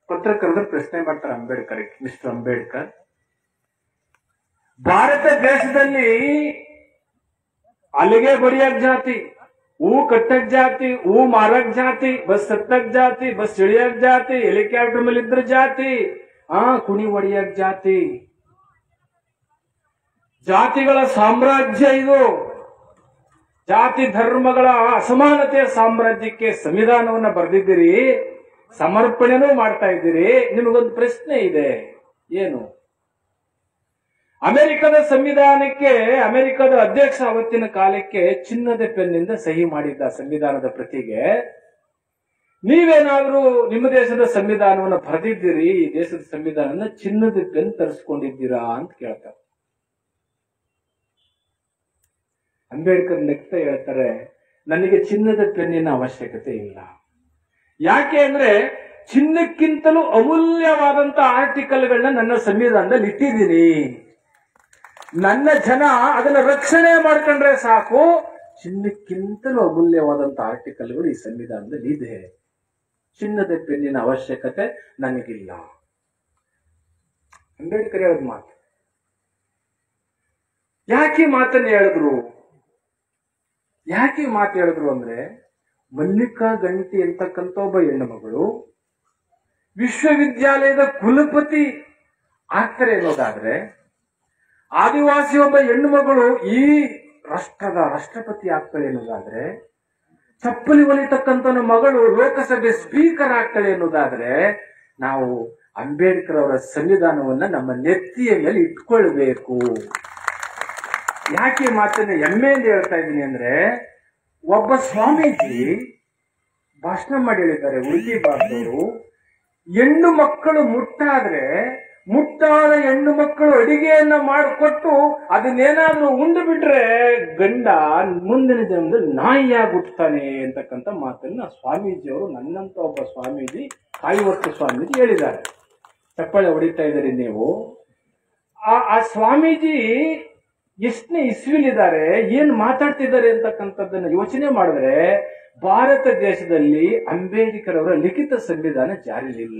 ಪತ್ರಕರ್ತರು ಪ್ರಶ್ನೆ ಮಾಡ್ತಾರೆ ಅಂಬೇಡ್ಕರ್ ಮಿಸ್ಟರ್ ಅಂಬೇಡ್ಕರ್ ಭಾರತ ದೇಶದಲ್ಲಿ ಅಲ್ಲಿಗೆ ಬಡಿಯಕ್ ಜಾತಿ ಹೂ ಕಟ್ಟಕ್ ಜಾತಿ ಹೂ ಮಾರಕ್ ಜಾತಿ ಬಸ್ ಹತ್ತಕ್ ಜಾತಿ ಬಸ್ ಇಳಿಯಕ್ ಜಾತಿ ಹೆಲಿಕಾಪ್ಟರ್ ಮೇಲೆ ಇದ್ರ ಜಾತಿ ಆ ಕುಣಿ ಹೊಡಿಯಕ್ ಜಾತಿ ಜಾತಿಗಳ ಸಾಮ್ರಾಜ್ಯ ಇದು ಜಾತಿ ಧರ್ಮಗಳ ಅಸಮಾನತೆಯ ಸಾಮ್ರಾಜ್ಯಕ್ಕೆ ಸಂವಿಧಾನವನ್ನ ಬರೆದಿದ್ದೀರಿ ಸಮರ್ಪಣೆನೂ ಮಾಡ್ತಾ ಇದ್ದೀರಿ ನಿಮಗೊಂದು ಪ್ರಶ್ನೆ ಇದೆ ಏನು ಅಮೆರಿಕದ ಸಂವಿಧಾನಕ್ಕೆ ಅಮೆರಿಕದ ಅಧ್ಯಕ್ಷ ಅವತ್ತಿನ ಕಾಲಕ್ಕೆ ಚಿನ್ನದ ಪೆನ್ನಿಂದ ಸಹಿ ಮಾಡಿದ್ದ ಸಂವಿಧಾನದ ಪ್ರತಿಗೆ ನೀವೇನಾದ್ರೂ ನಿಮ್ಮ ದೇಶದ ಸಂವಿಧಾನವನ್ನು ಬರೆದಿದ್ದೀರಿ ಈ ದೇಶದ ಸಂವಿಧಾನನ ಚಿನ್ನದ ಪೆನ್ ತರಿಸ್ಕೊಂಡಿದ್ದೀರಾ ಅಂತ ಕೇಳ್ತಾರೆ ಅಂಬೇಡ್ಕರ್ ಲೆಕ್ಕ ಹೇಳ್ತಾರೆ ನನಗೆ ಚಿನ್ನದ ಪೆನ್ನಿನ ಅವಶ್ಯಕತೆ ಇಲ್ಲ ಯಾಕೆ ಅಂದ್ರೆ ಚಿನ್ನಕ್ಕಿಂತಲೂ ಅಮೂಲ್ಯವಾದಂತ ಆರ್ಟಿಕಲ್ಗಳನ್ನ ನನ್ನ ಸಂವಿಧಾನದಲ್ಲಿ ಇಟ್ಟಿದ್ದೀನಿ ನನ್ನ ಜನ ಅದನ್ನ ರಕ್ಷಣೆ ಮಾಡ್ಕೊಂಡ್ರೆ ಸಾಕು ಚಿನ್ನಕ್ಕಿಂತಲೂ ಅಮೂಲ್ಯವಾದಂತ ಆರ್ಟಿಕಲ್ಗಳು ಈ ಸಂವಿಧಾನದಲ್ಲಿ ಇದೆ ಚಿನ್ನದ ಪೆನ್ನಿನ ಅವಶ್ಯಕತೆ ನನಗಿಲ್ಲ ಅಂಬೇಡ್ಕರ್ ಹೇಳಿದ ಮಾತು ಯಾಕೆ ಈ ಮಾತನ್ನ ಹೇಳಿದ್ರು ಯಾಕೆ ಈ ಮಾತು ಹೇಳಿದ್ರು ಅಂದ್ರೆ ಮಲ್ಲಿಕಾ ಗಂಟಿ ಅಂತಕ್ಕಂಥ ಒಬ್ಬ ಹೆಣ್ಣು ಮಗಳು ವಿಶ್ವವಿದ್ಯಾಲಯದ ಕುಲಪತಿ ಆಗ್ತಾರೆ ಅನ್ನೋದಾದ್ರೆ ಆದಿವಾಸಿ ಒಬ್ಬ ಹೆಣ್ಣು ಮಗಳು ಈ ರಾಷ್ಟ್ರದ ರಾಷ್ಟ್ರಪತಿ ಆಗ್ತಾಳೆ ಅನ್ನೋದಾದ್ರೆ ಚಪ್ಪಲಿ ಹೊಲಿತಕ್ಕಂತ ಮಗಳು ಲೋಕಸಭೆ ಸ್ಪೀಕರ್ ಆಗ್ತಾಳೆ ಅನ್ನೋದಾದ್ರೆ ನಾವು ಅಂಬೇಡ್ಕರ್ ಅವರ ಸಂವಿಧಾನವನ್ನ ನಮ್ಮ ನೆತ್ತಿಯ ಮೇಲೆ ಇಟ್ಕೊಳ್ಬೇಕು ಯಾಕೆ ಈ ಮಾತನ್ನ ಹೆಮ್ಮೆಯಿಂದ ಹೇಳ್ತಾ ಇದ್ದೀನಿ ಅಂದ್ರೆ ಒಬ್ಬ ಸ್ವಾಮೀಜಿ ಭಾಷಣ ಮಾಡಿ ಹೇಳಿದ್ದಾರೆ ಉಡುಪಿ ಭಾಗದವರು ಹೆಣ್ಣು ಮಕ್ಕಳು ಮುಟ್ಟಾದ್ರೆ ಮುಟ್ಟಾದ ಹೆಣ್ಣು ಮಕ್ಕಳು ಅಡಿಗೆಯನ್ನ ಮಾಡಿಕೊಟ್ಟು ಅದನ್ನೇನಾದ್ರೂ ಉಂಡು ಬಿಟ್ರೆ ಗಂಡ ಮುಂದಿನ ಜನ್ಮದಲ್ಲಿ ನಾಯಿಯಾಗಿ ಹುಟ್ಟುತ್ತಾನೆ ಅಂತಕ್ಕಂಥ ಮಾತನ್ನ ಸ್ವಾಮೀಜಿಯವರು ನನ್ನಂತ ಒಬ್ಬ ಸ್ವಾಮೀಜಿ ಕಾಯಿವತ್ತು ಸ್ವಾಮೀಜಿ ಹೇಳಿದ್ದಾರೆ ಚಪ್ಪಾಳೆ ಹೊಡಿತಾ ಇದ್ದೀರಿ ನೀವು ಆ ಆ ಸ್ವಾಮೀಜಿ ಎಷ್ಟನೇ ಇಸ್ವಿಲಿದ್ದಾರೆ ಏನ್ ಮಾತಾಡ್ತಿದ್ದಾರೆ ಅಂತಕ್ಕಂಥದ್ದನ್ನ ಯೋಚನೆ ಮಾಡಿದ್ರೆ ಭಾರತ ದೇಶದಲ್ಲಿ ಅಂಬೇಡ್ಕರ್ ಅವರ ಲಿಖಿತ ಸಂವಿಧಾನ ಜಾರಿಲಿಲ್ಲ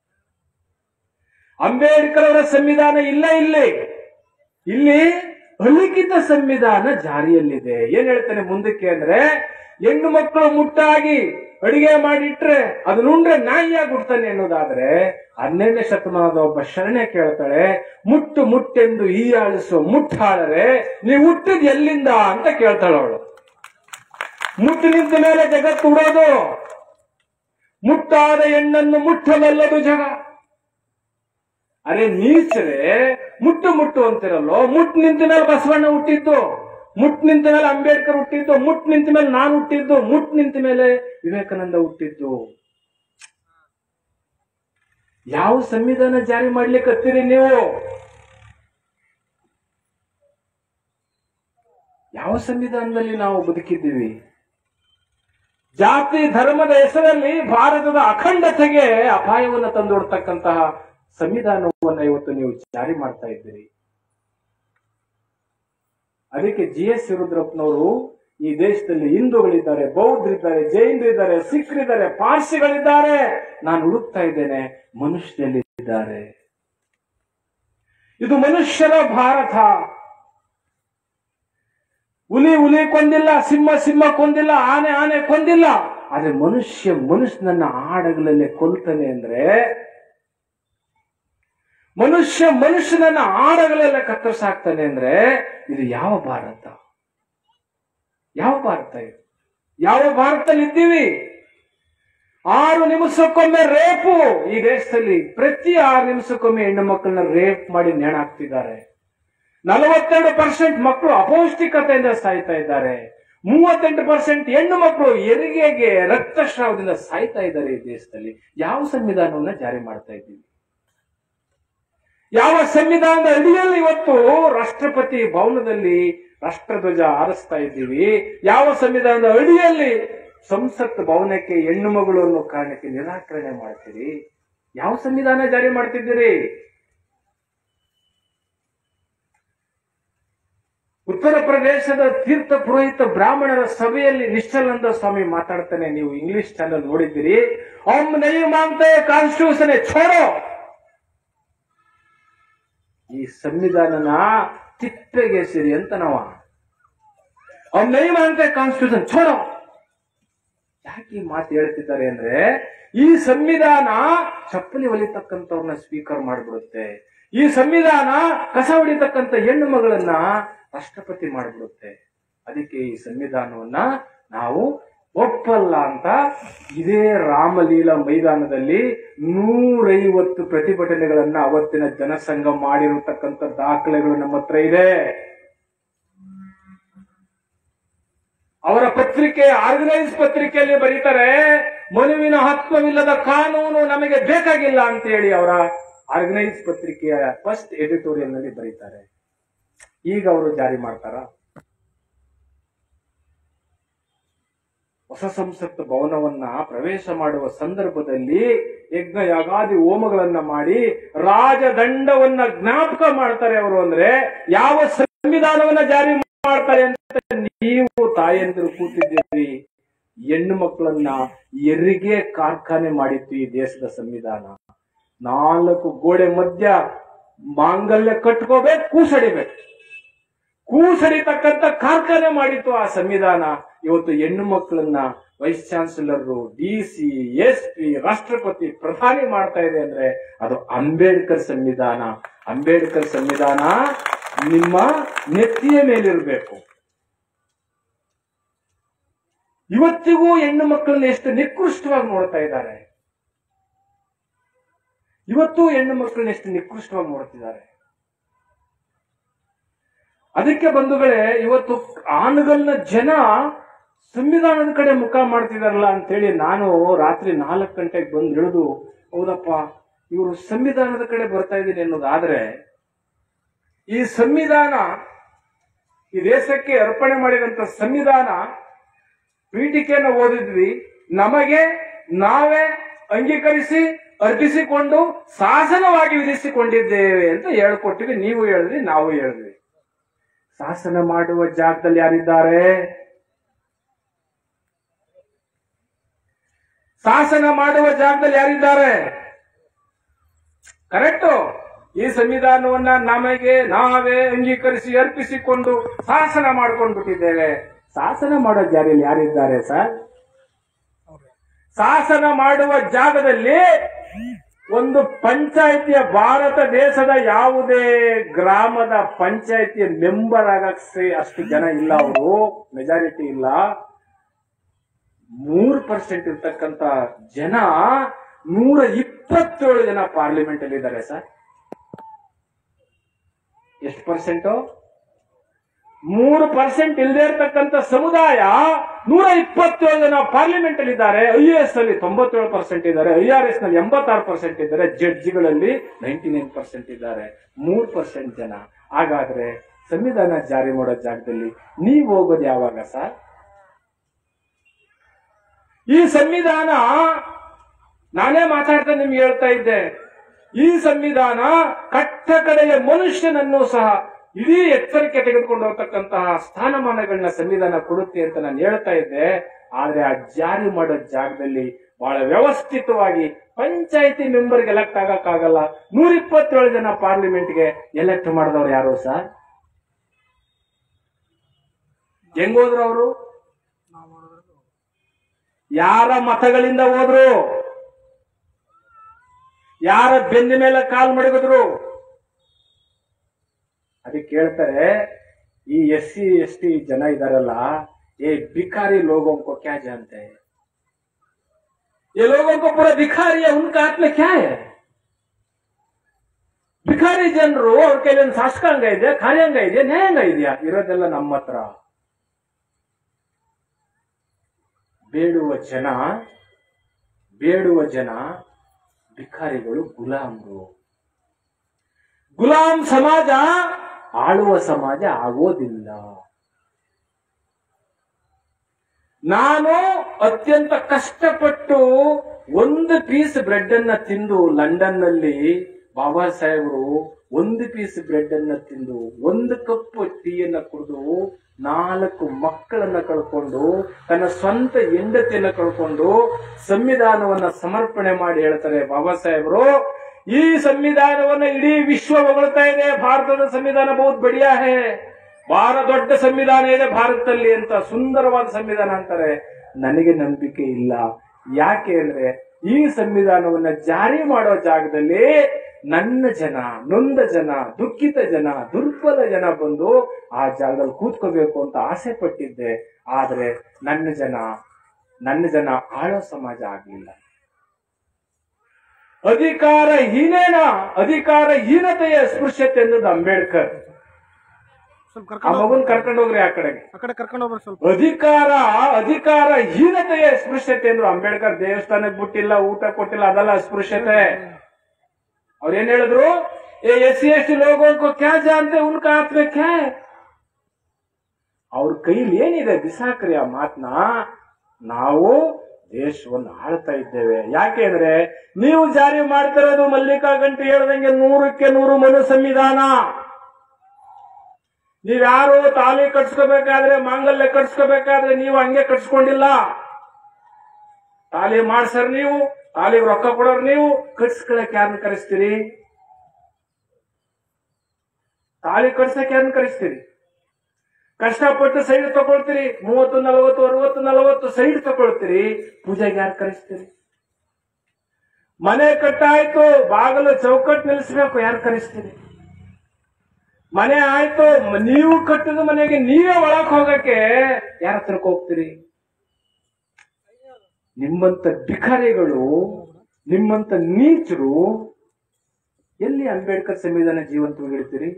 ಅಂಬೇಡ್ಕರ್ ಅವರ ಸಂವಿಧಾನ ಇಲ್ಲ ಇಲ್ಲಿ ಇಲ್ಲಿ ಅಲಿಖಿತ ಸಂವಿಧಾನ ಜಾರಿಯಲ್ಲಿದೆ ಏನ್ ಹೇಳ್ತಾನೆ ಮುಂದಕ್ಕೆ ಅಂದ್ರೆ ಹೆಣ್ಣು ಮಕ್ಕಳು ಮುಟ್ಟಾಗಿ ಅಡಿಗೆ ಮಾಡಿಟ್ರೆ ಅದನ್ನುಂಡ್ರೆ ನಾಯಿಯಾಗಿ ಹುಡ್ತಾನೆ ಅನ್ನೋದಾದ್ರೆ ಹನ್ನೆರಡನೇ ಶತಮಾನದ ಒಬ್ಬ ಶರಣೆ ಕೇಳ್ತಾಳೆ ಮುಟ್ಟು ಮುಟ್ಟೆಂದು ಹೀಯಾಳಿಸೋ ಮುಟ್ಟಾಳರೆ ನೀವು ಹುಟ್ಟಿದ್ ಎಲ್ಲಿಂದ ಅಂತ ಕೇಳ್ತಾಳ ಅವಳು ಮುಟ್ಟು ನಿಂತ ಮೇಲೆ ಜಗತ್ತು ಉಡೋದು ಮುಟ್ಟಾದ ಹೆಣ್ಣನ್ನು ಮುಟ್ಟಬಲ್ಲದು ಜಗ ಅರೆ ನೀಚರೆ ಮುಟ್ಟು ಮುಟ್ಟು ಅಂತಿರಲ್ಲೋ ಮುಟ್ ನಿಂತ ಮೇಲೆ ಬಸವಣ್ಣ ಹುಟ್ಟಿದ್ದು ಮುಟ್ ನಿಂತ ಮೇಲೆ ಅಂಬೇಡ್ಕರ್ ಹುಟ್ಟಿದ್ದು ಮುಟ್ ನಿಂತ ಮೇಲೆ ನಾನು ಹುಟ್ಟಿದ್ದು ಮುಟ್ ನಿಂತ ಮೇಲೆ ವಿವೇಕಾನಂದ ಹುಟ್ಟಿದ್ದು ಯಾವ ಸಂವಿಧಾನ ಜಾರಿ ಮಾಡ್ಲಿಕ್ಕೆ ಹತ್ತೀರಿ ನೀವು ಯಾವ ಸಂವಿಧಾನದಲ್ಲಿ ನಾವು ಬದುಕಿದ್ದೀವಿ ಜಾತಿ ಧರ್ಮದ ಹೆಸರಲ್ಲಿ ಭಾರತದ ಅಖಂಡತೆಗೆ ಅಪಾಯವನ್ನು ತಂದೊಡ್ತಕ್ಕಂತಹ ಸಂವಿಧಾನವನ್ನ ಇವತ್ತು ನೀವು ಜಾರಿ ಮಾಡ್ತಾ ಇದ್ದೀರಿ ಅದಕ್ಕೆ ಜಿ ಎಸ್ ರುದ್ರಪ್ಪನವರು ಈ ದೇಶದಲ್ಲಿ ಹಿಂದೂಗಳಿದ್ದಾರೆ ಬೌದ್ಧರಿದ್ದಾರೆ ಜೈನರಿದ್ದಾರೆ ಸಿಖ್ರಿದ್ದಾರೆ ಪಾರ್ಸಿಗಳಿದ್ದಾರೆ ನಾನು ಹುಡುಕ್ತಾ ಇದ್ದೇನೆ ಮನುಷ್ಯರಲ್ಲಿದ್ದಾರೆ ಇದು ಮನುಷ್ಯರ ಭಾರತ ಹುಲಿ ಹುಲಿ ಕೊಂದಿಲ್ಲ ಸಿಂಹ ಸಿಂಹ ಕೊಂದಿಲ್ಲ ಆನೆ ಆನೆ ಕೊಂದಿಲ್ಲ ಆದ್ರೆ ಮನುಷ್ಯ ಮನುಷ್ಯನನ್ನ ಆಡಗಲಲ್ಲೇ ಕೊಲ್ತಾನೆ ಅಂದ್ರೆ ಮನುಷ್ಯ ಮನುಷ್ಯನನ್ನ ಆಡಗಲೆಲ್ಲ ಕತ್ತರಿಸಾಕ್ತಾನೆ ಅಂದ್ರೆ ಇದು ಯಾವ ಭಾರತ ಯಾವ ಭಾರತ ಇದು ಯಾವ ಭಾರತದಲ್ಲಿ ಇದ್ದೀವಿ ಆರು ನಿಮಿಷಕ್ಕೊಮ್ಮೆ ರೇಪು ಈ ದೇಶದಲ್ಲಿ ಪ್ರತಿ ಆರು ನಿಮಿಷಕ್ಕೊಮ್ಮೆ ಹೆಣ್ಣು ಮಕ್ಕಳನ್ನ ರೇಪ್ ಮಾಡಿ ನೇಣಾಕ್ತಿದ್ದಾರೆ ನಲವತ್ತೆರಡು ಪರ್ಸೆಂಟ್ ಮಕ್ಕಳು ಅಪೌಷ್ಟಿಕತೆಯಿಂದ ಸಾಯ್ತಾ ಇದ್ದಾರೆ ಮೂವತ್ತೆಂಟು ಪರ್ಸೆಂಟ್ ಹೆಣ್ಣು ಮಕ್ಕಳು ಹೆರಿಗೆಗೆ ರಕ್ತಸ್ರಾವದಿಂದ ಸಾಯ್ತಾ ಇದ್ದಾರೆ ಈ ದೇಶದಲ್ಲಿ ಯಾವ ಸಂವಿಧಾನವನ್ನ ಜಾರಿ ಮಾಡ್ತಾ ಇದ್ದೀವಿ ಯಾವ ಸಂವಿಧಾನದ ಅಡಿಯಲ್ಲಿ ಇವತ್ತು ರಾಷ್ಟ್ರಪತಿ ಭವನದಲ್ಲಿ ರಾಷ್ಟ್ರಧ್ವಜ ಹಾರಿಸ್ತಾ ಇದ್ದೀವಿ ಯಾವ ಸಂವಿಧಾನದ ಅಡಿಯಲ್ಲಿ ಸಂಸತ್ ಭವನಕ್ಕೆ ಹೆಣ್ಣು ಮಗಳು ಅನ್ನೋ ಕಾರಣಕ್ಕೆ ನಿರಾಕರಣೆ ಮಾಡ್ತೀರಿ ಯಾವ ಸಂವಿಧಾನ ಜಾರಿ ಮಾಡ್ತಿದ್ದೀರಿ ಉತ್ತರ ಪ್ರದೇಶದ ತೀರ್ಥ ಪುರೋಹಿತ ಬ್ರಾಹ್ಮಣರ ಸಭೆಯಲ್ಲಿ ನಿಶ್ಚಲಾನಂದ ಸ್ವಾಮಿ ಮಾತಾಡ್ತಾನೆ ನೀವು ಇಂಗ್ಲಿಷ್ ಚಾನಲ್ ನೋಡಿದ್ದೀರಿ ಒಮ್ ನೈ ಮಾಂಗ್ತೆ ಕಾನ್ಸ್ಟಿಟ್ಯೂಷನ್ ಛೋಡೋ ಈ ಸಂವಿಧಾನನ ತಿಪ್ಪೆಗೆ ಸಿರಿ ಅಂತ ನಾವ ಒಮ್ ನೈ ಮಾಂಗ್ತೆ ಕಾನ್ಸ್ಟಿಟ್ಯೂಷನ್ ಛೋಡೋ ಯಾಕೆ ಈ ಮಾತು ಹೇಳ್ತಿದ್ದಾರೆ ಅಂದ್ರೆ ಈ ಸಂವಿಧಾನ ಚಪ್ಪಲಿ ಹೊಲಿತಕ್ಕಂಥವ್ರನ್ನ ಸ್ವೀಕಾರ ಮಾಡಿಬಿಡುತ್ತೆ ಈ ಸಂವಿಧಾನ ಕಸ ಹೊಡಿತಕ್ಕಂಥ ಹೆಣ್ಣು ಮಗಳನ್ನ ರಾಷ್ಟ್ರಪತಿ ಮಾಡಿಬಿಡುತ್ತೆ ಅದಕ್ಕೆ ಈ ಸಂವಿಧಾನವನ್ನ ನಾವು ಒಪ್ಪಲ್ಲ ಅಂತ ಇದೇ ರಾಮಲೀಲಾ ಮೈದಾನದಲ್ಲಿ ನೂರೈವತ್ತು ಪ್ರತಿಭಟನೆಗಳನ್ನ ಅವತ್ತಿನ ಜನಸಂಘ ಮಾಡಿರತಕ್ಕಂಥ ದಾಖಲೆಗಳು ನಮ್ಮ ಹತ್ರ ಇದೆ ಅವರ ಪತ್ರಿಕೆ ಆರ್ಗನೈಸ್ ಪತ್ರಿಕೆಯಲ್ಲಿ ಬರೀತಾರೆ ಮನುವಿನ ಹತ್ವವಿಲ್ಲದ ಕಾನೂನು ನಮಗೆ ಬೇಕಾಗಿಲ್ಲ ಅಂತ ಹೇಳಿ ಅವರ ಆರ್ಗನೈಸ್ ಪತ್ರಿಕೆಯ ಫಸ್ಟ್ ಎಡಿಟೋರಿಯಲ್ ನಲ್ಲಿ ಬರೀತಾರೆ ಈಗ ಅವರು ಜಾರಿ ಮಾಡ್ತಾರ ಹೊಸ ಸಂಸತ್ ಭವನವನ್ನ ಪ್ರವೇಶ ಮಾಡುವ ಸಂದರ್ಭದಲ್ಲಿ ಯಜ್ಞ ಯಾಗಾದಿ ಹೋಮಗಳನ್ನ ಮಾಡಿ ರಾಜದಂಡವನ್ನ ಜ್ಞಾಪಕ ಮಾಡ್ತಾರೆ ಅವರು ಅಂದ್ರೆ ಯಾವ ಸಂವಿಧಾನವನ್ನ ಜಾರಿ ಮಾಡ್ತಾರೆ ಅಂತ ನೀವು ತಾಯಂದಿರು ಕೂತಿದ್ದೀರಿ ಹೆಣ್ಣು ಮಕ್ಕಳನ್ನ ಹೆರಿಗೆ ಕಾರ್ಖಾನೆ ಮಾಡಿತ್ತು ಈ ದೇಶದ ಸಂವಿಧಾನ ನಾಲ್ಕು ಗೋಡೆ ಮಧ್ಯ ಮಾಂಗಲ್ಯ ಕಟ್ಕೋಬೇಕು ಕೂಸಡಿಬೇಕು ಕೂಸಡಿತಕ್ಕಂತ ಕಾರ್ಖಾನೆ ಮಾಡಿತ್ತು ಆ ಸಂವಿಧಾನ ಇವತ್ತು ಹೆಣ್ಣು ಮಕ್ಕಳನ್ನ vice chancellor D C S P ರಾಷ್ಟ್ರಪತಿ ಪ್ರಧಾನಿ ಮಾಡ್ತಾ ಇದೆ ಅಂದ್ರೆ ಅದು ಅಂಬೇಡ್ಕರ್ ಸಂವಿಧಾನ ಅಂಬೇಡ್ಕರ್ ಸಂವಿಧಾನ ನಿಮ್ಮ ನೆತ್ತಿಯ ಮೇಲಿರಬೇಕು ಇವತ್ತಿಗೂ ಹೆಣ್ಣು ಮಕ್ಕಳನ್ನ ಎಷ್ಟು ನಿಕೃಷ್ಟವಾಗಿ ನೋಡ್ತಾ ಇದ್ದಾರೆ ಇವತ್ತು ಹೆಣ್ಣು ಮಕ್ಕಳನ್ನ ಎಷ್ಟು ನಿಕೃಷ್ಟವಾಗಿ ನೋಡ್ತಿದ್ದಾರೆ ಅದಕ್ಕೆ ಬಂಧುಗಳೇ ಇವತ್ತು ಆನಗಲ್ನ ಜನ ಸಂವಿಧಾನದ ಕಡೆ ಮುಖ ಮಾಡ್ತಿದಾರಲ್ಲ ಅಂತೇಳಿ ನಾನು ರಾತ್ರಿ ನಾಲ್ಕು ಗಂಟೆಗೆ ಬಂದು ಇಳಿದು ಹೌದಪ್ಪ ಇವರು ಸಂವಿಧಾನದ ಕಡೆ ಬರ್ತಾ ಇದ್ದೀನಿ ಅನ್ನೋದಾದ್ರೆ ಈ ಸಂವಿಧಾನ ಈ ದೇಶಕ್ಕೆ ಅರ್ಪಣೆ ಮಾಡಿದಂತ ಸಂವಿಧಾನ ಪೀಠಿಕೆಯನ್ನು ಓದಿದ್ವಿ ನಮಗೆ ನಾವೇ ಅಂಗೀಕರಿಸಿ ಅರ್ಪಿಸಿಕೊಂಡು ಶಾಸನವಾಗಿ ವಿಧಿಸಿಕೊಂಡಿದ್ದೇವೆ ಅಂತ ಹೇಳ್ಕೊಟ್ಟಿವಿ ನೀವು ಹೇಳಿದ್ರಿ ನಾವು ಹೇಳಿದ್ವಿ ಶಾಸನ ಮಾಡುವ ಜಾಗದಲ್ಲಿ ಯಾರಿದ್ದಾರೆ ಶಾಸನ ಮಾಡುವ ಜಾಗದಲ್ಲಿ ಯಾರಿದ್ದಾರೆ ಕರೆಕ್ಟು ಈ ಸಂವಿಧಾನವನ್ನ ನಮಗೆ ನಾವೇ ಅಂಗೀಕರಿಸಿ ಅರ್ಪಿಸಿಕೊಂಡು ಶಾಸನ ಮಾಡ್ಕೊಂಡು ಬಿಟ್ಟಿದ್ದೇವೆ ಶಾಸನ ಮಾಡೋ ಜಾರಿಯಲ್ಲಿ ಯಾರಿದ್ದಾರೆ ಸರ್ ಶಾಸನ ಮಾಡುವ ಜಾಗದಲ್ಲಿ ಒಂದು ಪಂಚಾಯಿತಿಯ ಭಾರತ ದೇಶದ ಯಾವುದೇ ಗ್ರಾಮದ ಪಂಚಾಯಿತಿಯ ಮೆಂಬರ್ ಆಗಕ್ಕೆ ಅಷ್ಟು ಜನ ಇಲ್ಲ ಅವರು ಮೆಜಾರಿಟಿ ಇಲ್ಲ ಮೂರು ಪರ್ಸೆಂಟ್ ಇರ್ತಕ್ಕಂತ ಜನ ನೂರ ಇಪ್ಪತ್ತೇಳು ಜನ ಪಾರ್ಲಿಮೆಂಟ್ ಅಲ್ಲಿ ಇದ್ದಾರೆ ಸರ್ ಎಷ್ಟು ಪರ್ಸೆಂಟು ಮೂರು ಪರ್ಸೆಂಟ್ ಇಲ್ಲದೆ ಇರತಕ್ಕಂತ ಸಮುದಾಯ ನೂರ ಇಪ್ಪತ್ತೇಳು ಜನ ಪಾರ್ಲಿಮೆಂಟ್ ಅಲ್ಲಿ ಇದ್ದಾರೆ ಐ ಎಸ್ ಅಲ್ಲಿ ತೊಂಬತ್ತೇಳು ಪರ್ಸೆಂಟ್ ಇದ್ದಾರೆ ಐ ಆರ್ ಎಸ್ ನಲ್ಲಿ ಎಂಬತ್ತಾರು ಪರ್ಸೆಂಟ್ ಇದ್ದಾರೆ ಜಡ್ಜಿಗಳಲ್ಲಿ ನೈಂಟಿ ನೈನ್ ಪರ್ಸೆಂಟ್ ಇದ್ದಾರೆ ಮೂರು ಪರ್ಸೆಂಟ್ ಜನ ಹಾಗಾದ್ರೆ ಸಂವಿಧಾನ ಜಾರಿ ಮಾಡೋ ಜಾಗದಲ್ಲಿ ನೀವು ಹೋಗೋದು ಯಾವಾಗ ಸರ್ ಈ ಸಂವಿಧಾನ ನಾನೇ ಮಾತಾಡ್ತಾ ನಿಮ್ಗೆ ಹೇಳ್ತಾ ಇದ್ದೆ ಈ ಸಂವಿಧಾನ ಕಟ್ಟ ಕಡೆಯ ಮನುಷ್ಯನನ್ನು ಸಹ ಇಡೀ ಎಚ್ಚರಿಕೆ ತೆಗೆದುಕೊಂಡು ಹೋಗ್ತಕ್ಕಂತಹ ಸ್ಥಾನಮಾನಗಳನ್ನ ಸಂವಿಧಾನ ಕೊಡುತ್ತೆ ಅಂತ ನಾನು ಹೇಳ್ತಾ ಇದ್ದೆ ಆದ್ರೆ ಆ ಜಾರಿ ಮಾಡೋ ಜಾಗದಲ್ಲಿ ಬಹಳ ವ್ಯವಸ್ಥಿತವಾಗಿ ಪಂಚಾಯತಿ ಮೆಂಬರ್ಗೆ ಎಲೆಕ್ಟ್ ಆಗಕ್ಕಾಗಲ್ಲ ನೂರ ಇಪ್ಪತ್ತೇಳು ಜನ ಪಾರ್ಲಿಮೆಂಟ್ಗೆ ಎಲೆಕ್ಟ್ ಮಾಡಿದವ್ರು ಯಾರು ಸರ್ ಹೆಂಗೋದ್ರು ಅವರು ಯಾರ ಮತಗಳಿಂದ ಹೋದ್ರು ಯಾರ ಬೆನ್ನ ಮೇಲೆ ಕಾಲ್ ಮಡಗಿದ್ರು ಅದಕ್ಕೆ ಕೇಳ್ತಾರೆ ಈ ಎಸ್ ಸಿ ಎಸ್ ಟಿ ಜನ ಇದಾರಲ್ಲ ಏ ಭಿಕಾರಿ लोगों को क्या जानते हैं ये लोगों को पूरा भिखारी है उनका हाथ में क्या है ಭಿಕಾರಿ ಜನರು ಅವ್ರ ಕೈಲಿ ಒಂದು ಶಾಸಕಾಂಗ ಇದೆ ಕಾರ್ಯಾಂಗ ಇದೆ ನ್ಯಾಯಾಂಗ ಇದೆಯಾ ಇರೋದೆಲ್ಲ ನಮ್ಮ ಹತ್ರ ಬೇಡುವ ಜನ ಬೇಡುವ ಜನ ಭಿಕಾರಿಗಳು ಗುಲಾಮ್ರು ಗುಲಾಮ್ ಸಮಾಜ ಆಳುವ ಸಮಾಜ ಆಗೋದಿಲ್ಲ ನಾನು ಅತ್ಯಂತ ಕಷ್ಟಪಟ್ಟು ಒಂದು ಪೀಸ್ ಬ್ರೆಡ್ ಅನ್ನ ತಿಂದು ಲಂಡನ್ ನಲ್ಲಿ ಬಾಬಾ ಸಾಹೇಬರು ಒಂದು ಪೀಸ್ ಬ್ರೆಡ್ ಅನ್ನ ತಿಂದು ಒಂದು ಕಪ್ ಟೀಯನ್ನ ಕುಡಿದು ನಾಲ್ಕು ಮಕ್ಕಳನ್ನ ಕಳ್ಕೊಂಡು ತನ್ನ ಸ್ವಂತ ಹೆಂಡತಿಯನ್ನ ಕಳ್ಕೊಂಡು ಸಂವಿಧಾನವನ್ನ ಸಮರ್ಪಣೆ ಮಾಡಿ ಹೇಳ್ತಾರೆ ಬಾಬಾ ಸಾಹೇಬರು ಈ ಸಂವಿಧಾನವನ್ನ ಇಡೀ ವಿಶ್ವ ಹೊಗಳ್ತಾ ಇದೆ ಭಾರತದ ಸಂವಿಧಾನ ಬಹುತ್ ಬಡಿಯಾ ಹೇ ಬಹಳ ದೊಡ್ಡ ಸಂವಿಧಾನ ಇದೆ ಭಾರತದಲ್ಲಿ ಅಂತ ಸುಂದರವಾದ ಸಂವಿಧಾನ ಅಂತಾರೆ ನನಗೆ ನಂಬಿಕೆ ಇಲ್ಲ ಯಾಕೆ ಅಂದ್ರೆ ಈ ಸಂವಿಧಾನವನ್ನ ಜಾರಿ ಮಾಡೋ ಜಾಗದಲ್ಲಿ ನನ್ನ ಜನ ನೊಂದ ಜನ ದುಃಖಿತ ಜನ ದುರ್ಬಲ ಜನ ಬಂದು ಆ ಜಾಗದಲ್ಲಿ ಕೂತ್ಕೋಬೇಕು ಅಂತ ಆಸೆ ಪಟ್ಟಿದ್ದೆ ಆದ್ರೆ ನನ್ನ ಜನ ನನ್ನ ಜನ ಆಳೋ ಸಮಾಜ ಆಗ್ಲಿಲ್ಲ ಅಧಿಕಾರ ಹೀನೇನ ಅಧಿಕಾರ ಹೀನತೆಯ ಸ್ಪೃಶ್ಯತೆ ಎಂದದ್ದು ಅಂಬೇಡ್ಕರ್ ಸ್ವಲ್ಪ ಆ ಕರ್ಕೊಂಡು ಮಗುನ್ ಕರ್ಕೊಂಡು ಹೋಗ್ರಿ ಆ ಕಡೆಗೆ ಆ ಕಡೆ ಕರ್ಕೊಂಡು ಹೋಗ್ರಿ ಸ್ವಲ್ಪ ಅಧಿಕಾರ ಅಧಿಕಾರ ಹೀನತೆಯ ಸ್ಪೃಶ್ಯತೆ ಅಂದ್ರು ಅಂಬೇಡ್ಕರ್ ದೇವಸ್ಥಾನಕ್ಕೆ ಬಿಟ್ಟಿಲ್ಲ ಊಟ ಕೊಟ್ಟಿಲ್ಲ ಅದಲ್ಲ ಅಸ್ಪೃಶ್ಯತೆ ಅವ್ರೇನ್ ಹೇಳಿದ್ರು ಏ ಎಸ್ ಸಿ ಎಸ್ ಟಿ ಲೋಗೋ ಕ್ಯಾ ಜಾನ್ತೆ ಉನ್ಕ ಆತ್ಮೆ ಕ್ಯಾ ಹೈ? ಅವ್ರ ಕೈಲಿ ಏನಿದೆ ಬಿಸಾಕ್ರಿ ಆ ಮಾತನ್ನ ನಾವು ದೇಶವನ್ನು ಆಳ್ತಾ ಇದ್ದೇವೆ ಯಾಕೆ ಅಂದ್ರೆ ನೀವು ಜಾರಿ ಮಾಡ್ತಿರೋದು ಮಲ್ಲಿಕಾ ಗಂಟೆ ಹೇಳ್ದಂಗೆ ನೂರಕ್ಕೆ ನೂರು ಮನು ಸಂವಿಧಾನ ನೀವ್ಯಾರು ತಾಲಿ ಕಟ್ಸ್ಕೋಬೇಕಾದ್ರೆ ಮಾಂಗಲ್ಯ ಕಟ್ಸ್ಕೋಬೇಕಾದ್ರೆ ನೀವು ಹಂಗೆ ಕಟ್ಸ್ಕೊಂಡಿಲ್ಲ ತಾಲಿ ಮಾಡ್ಸರ್ ನೀವು ತಾಲಿಗೆ ರೊಕ್ಕ ಕೊಡೋರ್ ನೀವು ಕಟ್ಸ್ಕೊಳಕ್ ಯಾರನ್ನ ಕರೆಸ್ತೀರಿ ತಾಲಿ ಕಟ್ಸಕ್ ಯಾರನ್ನ ಕರೆಸ್ತೀರಿ ಕಷ್ಟಪಟ್ಟು ಸೈಡ್ ತಗೊಳ್ತೀರಿ ಮೂವತ್ತು ನಲವತ್ತು ಅರವತ್ತು ನಲವತ್ತು ಸೈಡ್ ತಗೊಳ್ತೀರಿ ಪೂಜೆಗೆ ಯಾರು ಕರೆಸ್ತೀರಿ ಮನೆ ಕಟ್ಟಾಯ್ತು ಬಾಗಿಲು ಚೌಕಟ್ಟು ನಿಲ್ಲಿಸ್ಬೇಕು ಯಾರು ಕರೆಸ್ತೀರಿ ಮನೆ ಆಯ್ತು ಮ- ನೀವು ಕಟ್ಟಿದ ಮನೆಗೆ ನೀವೇ ಒಳಕ್ ಹೋಗಕ್ಕೆ ಯಾರ ಹತ್ರಕ್ಕೆ ಹೋಗ್ತೀರಿ ನಿಮ್ಮಂತ ಭಿಕಾರಿಗಳು ನಿಮ್ಮಂತ ನೀಚರು ಎಲ್ಲಿ ಅಂಬೇಡ್ಕರ್ ಸಂವಿಧಾನ ಜೀವಂತವಾಗಿಡ್ತೀರಿ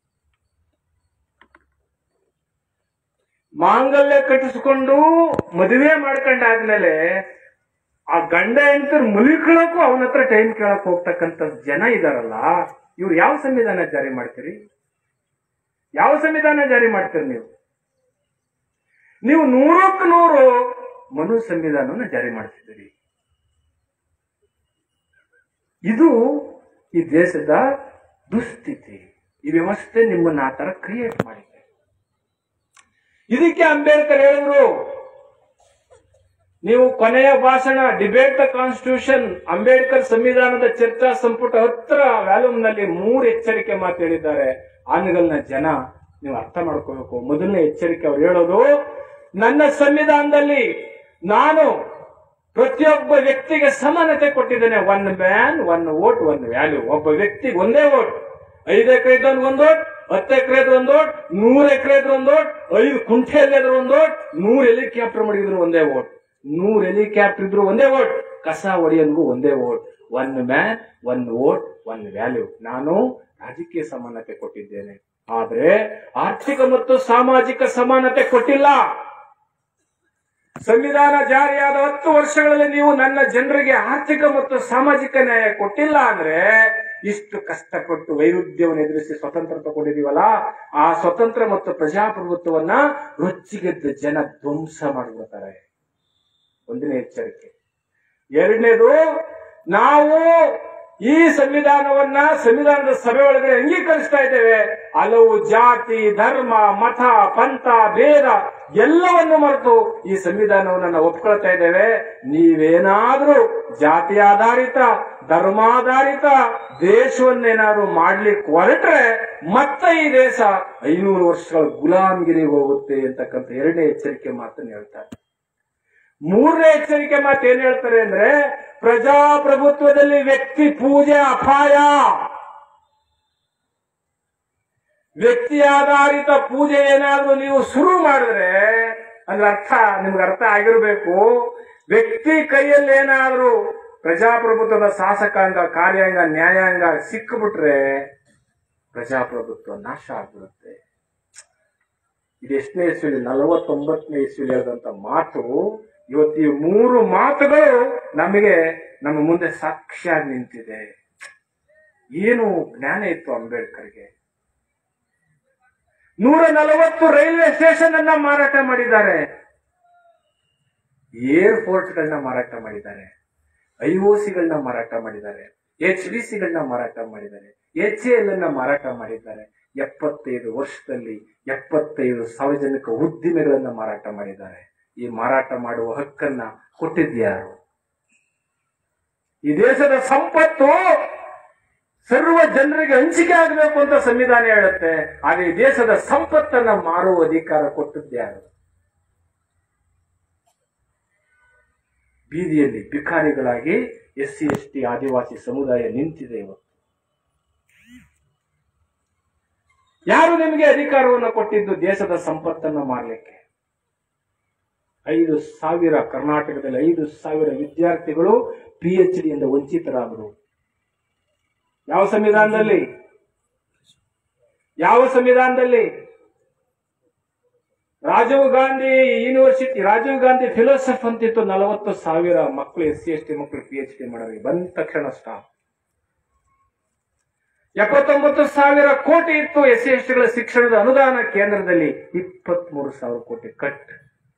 ಮಾಂಗಲ್ಯ ಕಟ್ಟಿಸ್ಕೊಂಡು ಮದುವೆ ಮಾಡ್ಕೊಂಡಾದ್ಮೇಲೆ ಆ ಗಂಡ ಹೆಂಡತಿರ್ ಮುಲಿಕೊಳ್ಳಕ್ಕೂ ಅವನ ಹತ್ರ ಟೈಮ್ ಕೇಳಕ್ ಹೋಗ್ತಕ್ಕಂತ ಜನ ಇದಾರಲ್ಲ ಇವ್ರು ಯಾವ ಸಂವಿಧಾನ ಜಾರಿ ಮಾಡ್ತೀರಿ ಯಾವ ಸಂವಿಧಾನ ಜಾರಿ ಮಾಡ್ತೀರಿ ನೀವು ನೀವು ನೂರಕ್ಕೆ ನೂರು ಮನು ಸಂವಿಧಾನವನ್ನು ಜಾರಿ ಮಾಡ್ತಿದ್ದೀರಿ ಇದು ಈ ದೇಶದ ದುಸ್ಥಿತಿ ಈ ವ್ಯವಸ್ಥೆ ನಿಮ್ಮನ್ನ ಆ ತರ ಕ್ರಿಯೇಟ್ ಮಾಡಿದೆ ಇದಕ್ಕೆ ಅಂಬೇಡ್ಕರ್ ಹೇಳಿದ್ರು ನೀವು ಕೊನೆಯ ಭಾಷಣ ಡಿಬೇಟ್ ದ ಕಾನ್ಸ್ಟಿಟ್ಯೂಷನ್ ಅಂಬೇಡ್ಕರ್ ಸಂವಿಧಾನದ ಚರ್ಚಾ ಸಂಪುಟ ಹತ್ರ ವ್ಯಾಲ್ಯೂಮ್ ನಲ್ಲಿ ಮೂರು ಎಚ್ಚರಿಕೆ ಮಾತು ಹೇಳಿದ್ದಾರೆ ಆನೆಗಲ್ನ ಜನ ನೀವು ಅರ್ಥ ಮಾಡ್ಕೋಬೇಕು ಮೊದಲನೇ ಎಚ್ಚರಿಕೆ ಅವ್ರು ಹೇಳೋದು ನನ್ನ ಸಂವಿಧಾನದಲ್ಲಿ ನಾನು ಪ್ರತಿಯೊಬ್ಬ ವ್ಯಕ್ತಿಗೆ ಸಮಾನತೆ ಕೊಟ್ಟಿದ್ದೇನೆ one man one vote one value ಒಬ್ಬ ವ್ಯಕ್ತಿ ಒಂದೇ ವೋಟ್ ಐದು ಎಕರೆ ಇದ್ದವನ್ ಒಂದ್ ವೋಟ್ ಹತ್ತು ಎಕರೆ ಒಂದ್ ವೋಟ್ ನೂರ್ ಎಕರೆ ಒಂದ್ ವೋಟ್ ಐದು ಕುಂಠೆಯಲ್ಲಿ ಇದ್ರು ಒಂದ್ ವೋಟ್ ನೂರ್ ಹೆಲಿಕಾಪ್ಟರ್ ಮಾಡಿದ್ರು ಒಂದೇ ವೋಟ್ ನೂರ್ ಹೆಲಿಕಾಪ್ಟರ್ ಇದ್ರು ಒಂದೇ ವೋಟ್ ಕಸ ಹೊಡೆಯನ್ಗೂ ಒಂದೇ vote one man one vote one value ನಾನು ರಾಜಕೀಯ ಸಮಾನತೆ ಕೊಟ್ಟಿದ್ದೇನೆ ಆದ್ರೆ ಆರ್ಥಿಕ ಮತ್ತು ಸಾಮಾಜಿಕ ಸಮಾನತೆ ಕೊಟ್ಟಿಲ್ಲ ಸಂವಿಧಾನ ಜಾರಿಯಾದ ಹತ್ತು ವರ್ಷಗಳಲ್ಲಿ ನೀವು ನನ್ನ ಜನರಿಗೆ ಆರ್ಥಿಕ ಮತ್ತು ಸಾಮಾಜಿಕ ನ್ಯಾಯ ಕೊಟ್ಟಿಲ್ಲ ಅಂದ್ರೆ ಇಷ್ಟು ಕಷ್ಟಪಟ್ಟು ವೈರುಧ್ಯವನ್ನು ಎದುರಿಸಿ ಸ್ವತಂತ್ರ ತಗೊಂಡಿದೀವಲ್ಲ ಆ ಸ್ವತಂತ್ರ ಮತ್ತು ಪ್ರಜಾಪ್ರಭುತ್ವವನ್ನ ರೊಚ್ಚಿಗೆದ್ದ ಜನ ಧ್ವಂಸ ಮಾಡಿಬಿಡ್ತಾರೆ ಒಂದನೇ ಎಚ್ಚರಿಕೆ ಎರಡನೇದು ನಾವು ಈ ಸಂವಿಧಾನವನ್ನ ಸಂವಿಧಾನದ ಸಭೆ ಒಳಗಡೆ ಅಂಗೀಕರಿಸ್ತಾ ಇದ್ದೇವೆ ಹಲವು ಜಾತಿ ಧರ್ಮ ಮತ ಪಂಥ ಭೇದ ಎಲ್ಲವನ್ನು ಮರೆತು ಈ ಸಂವಿಧಾನವನ್ನು ನಾವು ಒಪ್ಕೊಳ್ತಾ ಇದ್ದೇವೆ ನೀವೇನಾದ್ರೂ ಜಾತಿ ಆಧಾರಿತ ಧರ್ಮಾಧಾರಿತ ದೇಶವನ್ನೇನಾದ್ರೂ ಮಾಡ್ಲಿಕ್ಕೆ ಹೊರಟ್ರೆ ಮತ್ತೆ ಈ ದೇಶ ಐನೂರು ವರ್ಷಗಳ ಗುಲಾಮ್ಗಿರಿಗೆ ಹೋಗುತ್ತೆ ಅಂತಕ್ಕಂಥ ಎರಡನೇ ಎಚ್ಚರಿಕೆ ಮಾತನ್ನು ಹೇಳ್ತಾರೆ ಮೂರನೇ ಎಚ್ಚರಿಕೆ ಮಾತು ಏನ್ ಹೇಳ್ತಾರೆ ಅಂದ್ರೆ ಪ್ರಜಾಪ್ರಭುತ್ವದಲ್ಲಿ ವ್ಯಕ್ತಿ ಪೂಜೆ ಅಪಾಯ ವ್ಯಕ್ತಿ ಆಧಾರಿತ ಪೂಜೆ ಏನಾದ್ರೂ ನೀವು ಶುರು ಮಾಡಿದ್ರೆ ಅಂದ್ರೆ ಅರ್ಥ ನಿಮ್ಗೆ ಅರ್ಥ ಆಗಿರ್ಬೇಕು ವ್ಯಕ್ತಿ ಕೈಯಲ್ಲಿ ಏನಾದ್ರೂ ಪ್ರಜಾಪ್ರಭುತ್ವದ ಶಾಸಕಾಂಗ ಕಾರ್ಯಾಂಗ ನ್ಯಾಯಾಂಗ ಸಿಕ್ಕಿಬಿಟ್ರೆ ಪ್ರಜಾಪ್ರಭುತ್ವ ನಾಶ ಆಗ್ಬಿಡುತ್ತೆ ಇದು ಎಷ್ಟನೇ ಇಸ್ವಿಲಿ ನಲವತ್ತೊಂಬತ್ತನೇ ಇಸ್ವಿಲಿ ಹೇಳಿದಂತ ಮಾತು ಇವತ್ತು ಈ ಮೂರು ಮಾತುಗಳು ನಮಗೆ ನಮ್ಮ ಮುಂದೆ ಸಾಕ್ಷಿಯಾಗಿ ನಿಂತಿದೆ ಏನು ಜ್ಞಾನ ಇತ್ತು ಅಂಬೇಡ್ಕರ್ಗೆ ನೂರ ನಲವತ್ತು ರೈಲ್ವೆ ಸ್ಟೇಷನ್ ಅನ್ನ ಮಾರಾಟ ಮಾಡಿದ್ದಾರೆ ಏರ್ಪೋರ್ಟ್ ಗಳನ್ನ ಮಾರಾಟ ಮಾಡಿದ್ದಾರೆ ಐಒಸಿಗಳನ್ನ ಮಾರಾಟ ಮಾಡಿದ್ದಾರೆ ಎಚ್ ಡಿ ಸಿಗಳನ್ನ ಮಾರಾಟ ಮಾಡಿದ್ದಾರೆ ಎಚ್ ಎಲ್ ಅನ್ನ ಮಾರಾಟ ಮಾಡಿದ್ದಾರೆ ಎಪ್ಪತ್ತೈದು ವರ್ಷದಲ್ಲಿ ಎಪ್ಪತ್ತೈದು ಸಾರ್ವಜನಿಕ ಉದ್ದಿಮೆಗಳನ್ನ ಮಾರಾಟ ಮಾಡಿದ್ದಾರೆ ಈ ಮಾರಾಟ ಮಾಡುವ ಹಕ್ಕನ್ನ ಕೊಟ್ಟಿದ್ಯಾರು ಈ ದೇಶದ ಸಂಪತ್ತು ಸರ್ವ ಜನರಿಗೆ ಹಂಚಿಕೆ ಆಗಬೇಕು ಅಂತ ಸಂವಿಧಾನ ಹೇಳುತ್ತೆ ಆದ್ರೆ ಈ ದೇಶದ ಸಂಪತ್ತನ್ನ ಮಾರುವ ಅಧಿಕಾರ ಕೊಟ್ಟದ್ಯಾರು ಬೀದಿಯಲ್ಲಿ ಭಿಕಾರಿಗಳಾಗಿ ಎಸ್ ಸಿ ಎಸ್ ಟಿ ಆದಿವಾಸಿ ಸಮುದಾಯ ನಿಂತಿದೆ ಇವತ್ತು ಯಾರು ನಿಮಗೆ ಅಧಿಕಾರವನ್ನು ಕೊಟ್ಟಿದ್ದು ದೇಶದ ಸಂಪತ್ತನ್ನ ಮಾರಲಿಕ್ಕೆ ಐದು ಸಾವಿರ ಕರ್ನಾಟಕದಲ್ಲಿ ಐದು ಸಾವಿರ ವಿದ್ಯಾರ್ಥಿಗಳು ಪಿ ಎಚ್ ಡಿಯಿಂದ ವಂಚಿತರಾದರು ಯಾವ ಸಂವಿಧಾನದಲ್ಲಿ ಯಾವ ಸಂವಿಧಾನದಲ್ಲಿ ರಾಜೀವ್ ಗಾಂಧಿ ಯೂನಿವರ್ಸಿಟಿ ರಾಜೀವ್ ಗಾಂಧಿ ಫಿಲೋಸಫ್ ಅಂತಿತ್ತು ನಲವತ್ತು ಸಾವಿರ ಮಕ್ಕಳು ಎಸ್ ಸಿ ಎಸ್ ಟಿ ಮಕ್ಕಳು ಪಿ ಎಚ್ ಡಿ ಮಾಡೋರಿಗೆ ಬಂದ ತಕ್ಷಣ ಸ್ಟಾಪ್ ಎಪ್ಪತ್ತೊಂಬತ್ತು ಸಾವಿರ ಕೋಟಿ ಇತ್ತು ಎಸ್ ಸಿ ಎಸ್ ಟಿಗಳ ಶಿಕ್ಷಣದ ಅನುದಾನ ಕೇಂದ್ರದಲ್ಲಿ ಇಪ್ಪತ್ತ್ ಮೂರು ಸಾವಿರ ಕೋಟಿ ಕಟ್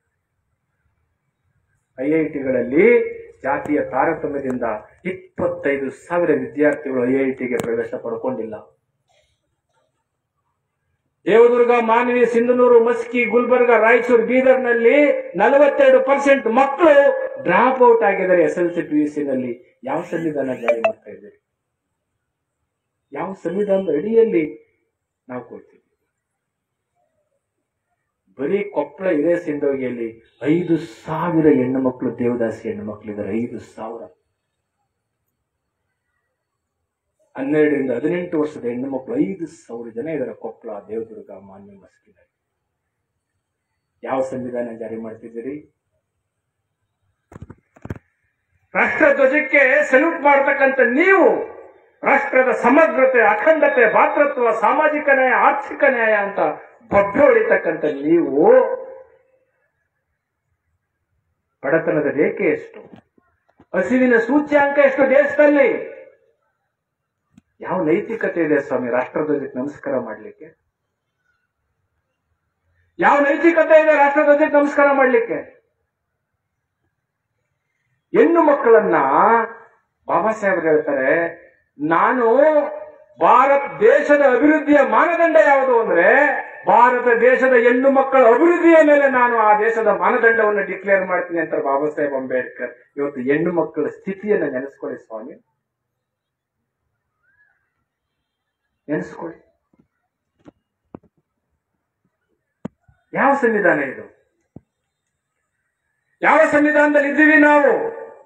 ಐಐಟಿಗಳಲ್ಲಿ ಜಾತಿಯ ತಾರತಮ್ಯದಿಂದ ಇಪ್ಪತ್ತೈದು ಸಾವಿರ ವಿದ್ಯಾರ್ಥಿಗಳು ಐಐಟಿಗೆ ಪ್ರವೇಶ ಪಡ್ಕೊಂಡಿಲ್ಲ ದೇವದುರ್ಗ ಮಾನವಿ ಸಿಂಧನೂರು ಮಸ್ಕಿ ಗುಲ್ಬರ್ಗ ರಾಯಚೂರು ಬೀದರ್ನಲ್ಲಿ ನಲವತ್ತೆರಡು ಪರ್ಸೆಂಟ್ ಮಕ್ಕಳು ಡ್ರಾಪ್ ಔಟ್ ಆಗಿದ್ದಾರೆ S L C P U C ನಲ್ಲಿ ಯಾವ ಸಂವಿಧಾನ ಜಾರಿ ಮಾಡ್ತಾ ಇದ್ದೀರಿ ಯಾವ ಸಂವಿಧಾನದ ಅಡಿಯಲ್ಲಿ ನಾವು ಕೊಡ್ತೀವಿ ಬರೀ ಕೊಪ್ಪಳ ಹಿರೇಸಿಂದೋಗಿಯಲ್ಲಿ ಐದು ಸಾವಿರ ಹೆಣ್ಣು ಮಕ್ಕಳು ದೇವದಾಸಿ ಹೆಣ್ಣು ಮಕ್ಕಳಿದ್ದಾರೆ ಐದು ಸಾವಿರ ಹನ್ನೆರಡರಿಂದ ಹದಿನೆಂಟು ವರ್ಷದ ಹೆಣ್ಣು ಮಕ್ಕಳು ಐದು ಸಾವಿರ ಜನ ಇದ್ದಾರೆ ಕೊಪ್ಪಳ ದೇವದುರ್ಗ ಮಾನ್ಯ ಮಸ್ಕಿನಲ್ಲಿ ಯಾವ ಸಂವಿಧಾನ ಜಾರಿ ಮಾಡ್ತಿದ್ದೀರಿ ರಾಷ್ಟ್ರ ಧ್ವಜಕ್ಕೆ ಸಲ್ಯೂಟ್ ಮಾಡತಕ್ಕಂಥ ನೀವು ರಾಷ್ಟ್ರದ ಸಮಗ್ರತೆ ಅಖಂಡತೆ ಭಾತೃತ್ವ ಸಾಮಾಜಿಕ ನ್ಯಾಯ ಆರ್ಥಿಕ ನ್ಯಾಯ ಅಂತ ಬೊಬ್ಬೆ ಹೊಡಿತಕ್ಕಂಥ ನೀವು ಬಡತನದ ರೇಖೆ ಎಷ್ಟು ಹಸಿವಿನ ಸೂಚ್ಯಾಂಕ ಎಷ್ಟು ದೇಶದಲ್ಲಿ ಯಾವ ನೈತಿಕತೆ ಇದೆ ಸ್ವಾಮಿ ರಾಷ್ಟ್ರಧ್ವಜಕ್ಕೆ ನಮಸ್ಕಾರ ಮಾಡ್ಲಿಕ್ಕೆ ಯಾವ ನೈತಿಕತೆ ಇದೆ ರಾಷ್ಟ್ರಧ್ವಜಕ್ಕೆ ನಮಸ್ಕಾರ ಮಾಡ್ಲಿಕ್ಕೆ ಹೆಣ್ಣು ಮಕ್ಕಳನ್ನ ಬಾಬಾ ಸಾಹೇಬ್ರು ಹೇಳ್ತಾರೆ ನಾನು ಭಾರತ ದೇಶದ ಅಭಿವೃದ್ಧಿಯ ಮಾನದಂಡ ಯಾವುದು ಅಂದ್ರೆ ಭಾರತ ದೇಶದ ಹೆಣ್ಣು ಮಕ್ಕಳ ಅಭಿವೃದ್ಧಿಯ ಮೇಲೆ ನಾನು ಆ ದೇಶದ ಮಾನದಂಡವನ್ನು ಡಿಕ್ಲೇರ್ ಮಾಡ್ತೀನಿ ಅಂತ ಬಾಬಾ ಸಾಹೇಬ್ ಅಂಬೇಡ್ಕರ್ ಇವತ್ತು ಹೆಣ್ಣು ಮಕ್ಕಳ ಸ್ಥಿತಿಯನ್ನ ನೆನೆಸ್ಕೊಳ್ಳಿ ಸ್ವಾಮಿ ನೆನೆಸ್ಕೊಳ್ಳಿ ಯಾವ ಸಂವಿಧಾನ ಇದು ಯಾವ ಸಂವಿಧಾನದಲ್ಲಿ ಇದ್ದೀವಿ ನಾವು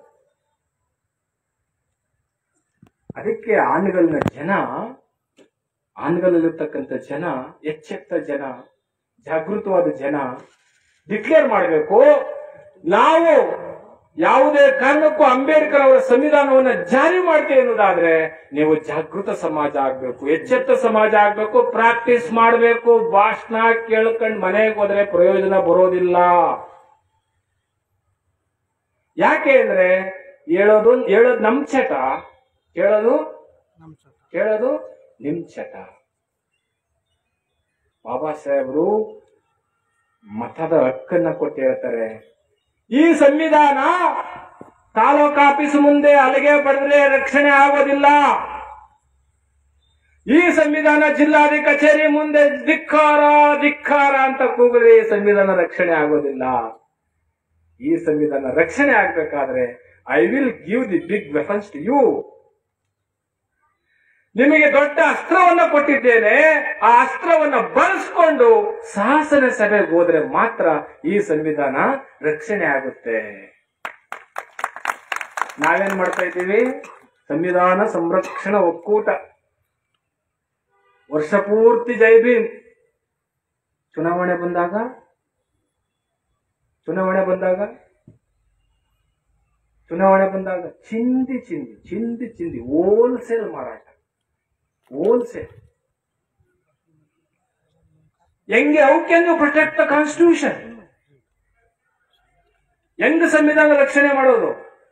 ಅದಕ್ಕೆ ಆನೆಗಳನ್ನ ಜನ ಆನೆಗಳಲ್ಲಿರ್ತಕ್ಕಂಥ ಜನ ಎಚ್ಚೆತ್ತ ಜನ ಜಾಗೃತವಾದ ಜನ ಡಿಕ್ಲೇರ್ ಮಾಡಬೇಕು ನಾವು ಯಾವುದೇ ಕಾರಣಕ್ಕೂ ಅಂಬೇಡ್ಕರ್ ಅವರ ಸಂವಿಧಾನವನ್ನ ಜಾರಿ ಮಾಡ್ತೀವಿ ಅನ್ನೋದಾದ್ರೆ ನೀವು ಜಾಗೃತ ಸಮಾಜ ಆಗ್ಬೇಕು ಎಚ್ಚೆತ್ತ ಸಮಾಜ ಆಗ್ಬೇಕು ಪ್ರಾಕ್ಟೀಸ್ ಮಾಡಬೇಕು ಭಾಷಣ ಕೇಳ್ಕೊಂಡ್ ಮನೆಗೆ ಹೋದ್ರೆ ಪ್ರಯೋಜನ ಬರೋದಿಲ್ಲ ಯಾಕೆ ಅಂದ್ರೆ ಹೇಳೋದು ಹೇಳೋದು ನಮ್ ಚಟ ಕೇಳೋದು ನಮ್ಮ ಚಟ ಕೇಳೋದು ನಿಮ್ ಚಟ ಬಾಬಾ ಸಾಹೇಬರು ಮತದ ಹಕ್ಕನ್ನ ಕೊಟ್ಟು ಹೇಳ್ತಾರೆ ಈ ಸಂವಿಧಾನ ತಾಲೂಕು ಆಫೀಸ್ ಮುಂದೆ ಅಲ್ಲಿಗೆ ಪಡೆದ್ರೆ ರಕ್ಷಣೆ ಆಗೋದಿಲ್ಲ ಈ ಸಂವಿಧಾನ ಜಿಲ್ಲಾಧಿಕಾರಿ ಕಚೇರಿ ಮುಂದೆ ಧಿಕ್ಕಾರ ಧಿಕ್ಕಾರ ಅಂತ ಕೂಗಿದ್ರೆ ಈ ಸಂವಿಧಾನ ರಕ್ಷಣೆ ಆಗೋದಿಲ್ಲ ಈ ಸಂವಿಧಾನ ರಕ್ಷಣೆ ಆಗ್ಬೇಕಾದ್ರೆ I will give the big weapons to you ನಿಮಗೆ ದೊಡ್ಡ ಅಸ್ತ್ರವನ್ನ ಕೊಟ್ಟಿದ್ದೇನೆ ಆ ಅಸ್ತ್ರವನ್ನ ಬಳಸ್ಕೊಂಡು ಶಾಸನ ಸಭೆಗೆ ಹೋದ್ರೆ ಮಾತ್ರ ಈ ಸಂವಿಧಾನ ರಕ್ಷಣೆ ಆಗುತ್ತೆ ನಾವೇನ್ ಮಾಡ್ತಾ ಇದ್ದೀವಿ ಸಂವಿಧಾನ ಸಂರಕ್ಷಣಾ ಒಕ್ಕೂಟ ವರ್ಷ ಪೂರ್ತಿ ಜೈ ಭೀಮ್ ಚುನಾವಣೆ ಬಂದಾಗ ಚುನಾವಣೆ ಬಂದಾಗ ಚುನಾವಣೆ ಬಂದಾಗ ಚಿಂದಿ ಚಿಂದಿ ಚಿಂದಿ ಚಿಂದಿ ಹೋಲ್ಸೇಲ್ ಮಾರಾಟ ಹೋಲ್ಸೇಲ್ ಹೆಂಗೆ how can you protect the constitution ಹೆಂಗ್ ಸಂವಿಧಾನ ರಕ್ಷಣೆ ಮಾಡೋದು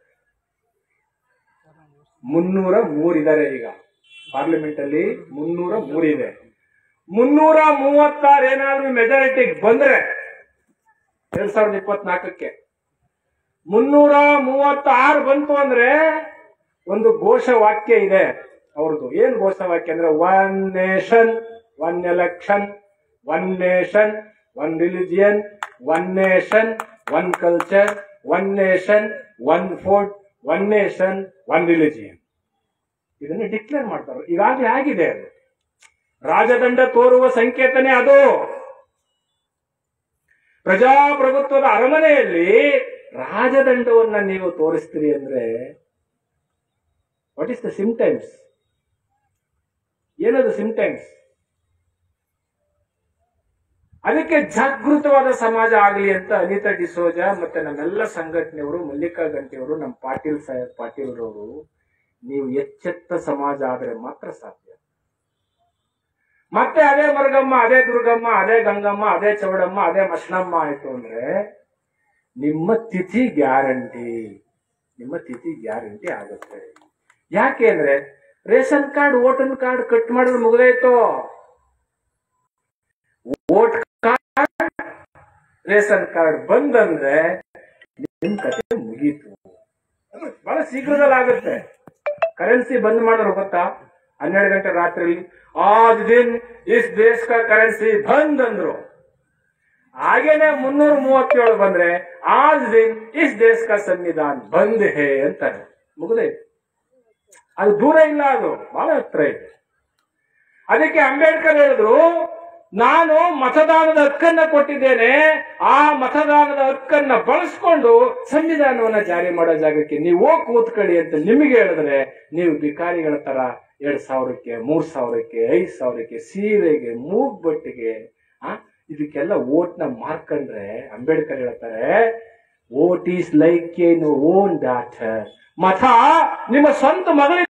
ಮುನ್ನೂರ ಮೂರಿದ್ದಾರೆ ಈಗ ಪಾರ್ಲಿಮೆಂಟ್ ಅಲ್ಲಿ ಮುನ್ನೂರ ಮೂರಿದೆ ಮುನ್ನೂರ ಮೂವತ್ತಾರು ಏನಾದ್ರೂ ಮೆಜಾರಿಟಿಗೆ ಬಂದ್ರೆ ಎರಡ್ ಸಾವಿರದ ಇಪ್ಪತ್ನಾಲ್ಕಕ್ಕೆ ಮುನ್ನೂರ ಮೂವತ್ತಾರು ಬಂತು ಅಂದ್ರೆ ಒಂದು ಘೋಷವಾಕ್ಯ ಇದೆ ಅವ್ರದ್ದು ಏನ್ ಘೋಷವಾಕ್ಯ ಅಂದ್ರೆ one nation one election one nation one religion one nation one culture one nation one food one nation one religion ಇದನ್ನು ಡಿಕ್ಲೇರ್ ಮಾಡ್ತಾರೆ ಈಗಾಗಲೇ ಆಗಿದೆ ಅದು ರಾಜದಂಡ ತೋರುವ ಸಂಕೇತನೇ ಅದು ಪ್ರಜಾಪ್ರಭುತ್ವದ ಅರಮನೆಯಲ್ಲಿ ರಾಜದಂಡವನ್ನ ನೀವು ತೋರಿಸ್ತೀರಿ ಅಂದ್ರೆ ವಾಟ್ ಇಸ್ ದ ಸಿಂಟೆನ್ಸ್ ಏನದು ಸಿಂಟೆನ್ಸ್ ಅದಕ್ಕೆ ಜಾಗೃತವಾದ ಸಮಾಜ ಆಗಲಿ ಅಂತ ಅನಿತಾ ಡಿಸೋಜ ಮತ್ತೆ ನಮ್ಮೆಲ್ಲ ಸಂಘಟನೆಯವರು ಮಲ್ಲಿಕಾ ಗಂಟೆಯವರು ನಮ್ಮ ಪಾಟೀಲ್ ಸಾಹೇಬ್ ಪಾಟೀಲ್ರವರು ನೀವು ಎಚ್ಚೆತ್ತ ಸಮಾಜ ಆದರೆ ಮಾತ್ರ ಸಾಧ್ಯ ಮತ್ತೆ ಅದೇ ಮರಗಮ್ಮ ಅದೇ ದುರ್ಗಮ್ಮ ಅದೇ ಗಂಗಮ್ಮ ಅದೇ ಚೌಡಮ್ಮ ಅದೇ ಮಶನಮ್ಮ ಆಯ್ತು ಅಂದ್ರೆ ನಿಮ್ಮ ತಿಥಿ ಗ್ಯಾರಂಟಿ ನಿಮ್ಮ ತಿಥಿ ಗ್ಯಾರಂಟಿ ಆಗುತ್ತೆ ಯಾಕೆ ಅಂದ್ರೆ ration card voter card cut ಮಾಡಿದ್ರೆ ಮುಗಿದಾಯ್ತು ವೋಟ್ ಕಾರ್ಡ್ ರೇಷನ್ ಕಾರ್ಡ್ ಬಂದಂದ್ರೆ ನಿಮ್ ಕತೆ ಮುಗೀತು ಅದು ಬಹಳ ಶೀಘ್ರದಲ್ಲಿ ಆಗುತ್ತೆ ಕರೆನ್ಸಿ ಬಂದ್ ಮಾಡಿದ್ರು ಗೊತ್ತಾ ಹನ್ನೆರಡು ಗಂಟೆ ರಾತ್ರಿ ಆಜ್ ದಿನ್ ಇಸ್ ದೇಶ ಕಾ ಕರೆನ್ಸಿ ಬಂದ್ ಅಂದ್ರು ಹಾಗೇನೆ ಮುನ್ನೂರ ಮೂವತ್ತೇಳು ಬಂದ್ರೆ ಆಜ್ ದಿನ್ ಇಸ್ ದೇಶ ಕಾ ಸಂವಿಧಾನ ಬಂದ್ ಹೇ ಅಂತಾರೆ ಮುಗಿದೈತೆ ಅದು ದೂರ ಇಲ್ಲ ಅದು ಬಹಳ ಹತ್ರ ಇದೆ ಅದಕ್ಕೆ ಅಂಬೇಡ್ಕರ್ ಹೇಳಿದ್ರು ನಾನು ಮತದಾನದ ಹಕ್ಕನ್ನ ಕೊಟ್ಟಿದ್ದೇನೆ ಆ ಮತದಾನದ ಹಕ್ಕನ್ನ ಬಳಸ್ಕೊಂಡು ಸಂವಿಧಾನವನ್ನ ಜಾರಿ ಮಾಡೋ ಜಾಗಕ್ಕೆ ನೀವು ಹೋಗಿ ಕೂತ್ಕೊಳ್ಳಿ ಅಂತ ನಿಮಗೆ ಹೇಳಿದ್ರೆ ನೀವು ಭಿಕಾರಿಗಳ ತರ ಎರಡ್ ಸಾವಿರಕ್ಕೆ ಮೂರ್ ಸಾವಿರಕ್ಕೆ ಐದ್ ಸಾವಿರಕ್ಕೆ ಸೀರೆಗೆ ಮೂಗ್ ಬಟ್ಟೆಗೆ ಆ ಇದಕ್ಕೆಲ್ಲ ಓಟ್ನ ಮಾರ್ಕಂಡ್ರೆ ಅಂಬೇಡ್ಕರ್ ಹೇಳ್ತಾರೆ vote is like an own daughter ಮತ ನಿಮ್ಮ ಸ್ವಂತ ಮಗಳಿಗೆ